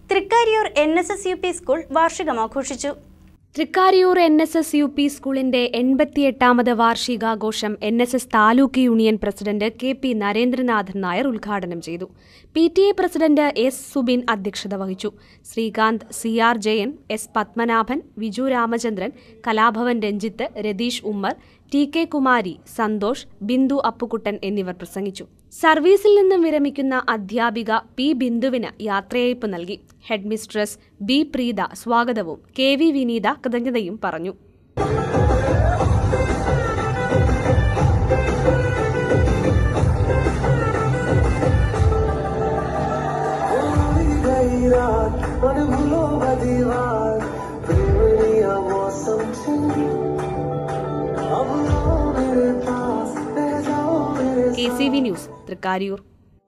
Thrikkariyoor N S S U P school വാർഷികം ആഘോഷിച്ചു Thrikkariyur N S S U P സ്കൂളിന്റെ എൺപത്തിയെട്ടാമത് വാർഷികാഘോഷം N S S taluk union president K P Narendranathan Nair ഉദ്ഘാടനം ചെയ്തു P T A president S Subin അധ്യക്ഷത വഹിച്ചു Sreekanth C R Jayan S Padmanabhan Viju Ramachandran Kalabhavan Ranjith Ratheesh Ummer T K Kumari Santhosh Bindu Appukuttan എന്നിവർ പ്രസംഗിച്ചു സർവീസിൽ നിന്നും വിരമിക്കുന്ന അധ്യാപിക പി ബിന്ദുവിന് യാത്രയയപ്പ് നൽകി ഹെഡ് മിസ്ട്രസ് ബി പ്രീത സ്വാഗതവും കെ വി വിനീത കൃതജ്ഞതയും പറഞ്ഞു गई रात मन भूलो दीवार प्रेमलिया मौसम थी अब आओ मेरे पास रह जाओ मेरे K C V news Thrikkariyoor